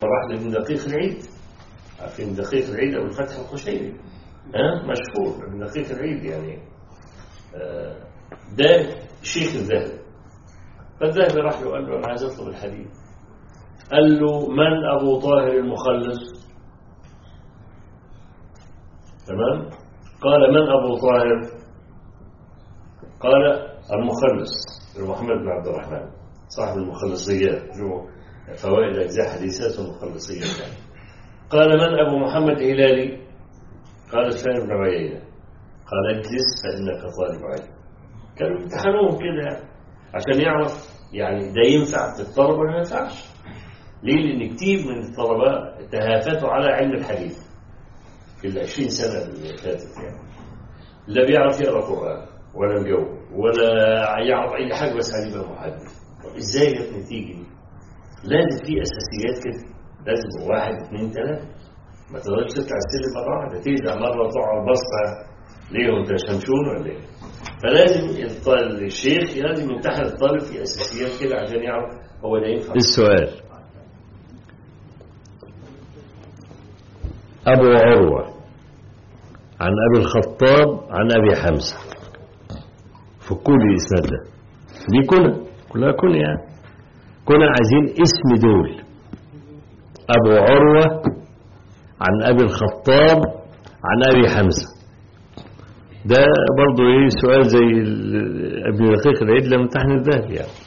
راح لابن دقيق العيد عارفين دقيق العيد أو الفتح القشيري ها مشهور ابن دقيق العيد يعني آه، ده شيخ الذهبي فالذهبي راح له قال له أنا عايز أطلب الحديث قال له من أبو طاهر المخلص تمام قال من أبو طاهر قال المخلص محمد بن عبد الرحمن صاحب المخلصيات له فوائد أجزاء حديثات المخلصيات قال من أبو محمد هلالي قال سفيان بن عيينة قال اجلس فإنك طالب علم كانوا امتحنوهم كده يعني عشان يعرف يعني ده ينفع في الطلبة ولا ما ينفعش ليه؟ لأن كتير من الطلبة تهافتوا على علم الحديث في العشرين سنة اللي فاتت يعني لا بيعرف يقرأ قرآن ولا مجاوب ولا يعرف أي حاجة بس عليه بقى محدث طب إزاي يا ابني تيجي دي؟ لازم في أساسيات كده لازم واحد اثنين ثلاثة ما تقدرش تطلع السلم مرة واحدة ترجع مرة تقعد بسطة ليه وانت شمشون ولا ايه؟ فلازم الط- الشيخ لازم يمتحن الطالب في أساسيات كده عشان يعرف هو ده ينفع السؤال أبو عروة عن أبي الخطاب عن أبي حمزة فكوا لي الإسناد ده دي كنا كلها كنا يعني كنا عايزين اسم دول أبو عروة عن أبي الخطاب عن أبي حمزة ده برضو ايه سؤال زي ال- ابن دقيق العيد لما امتحن الذهبي يعني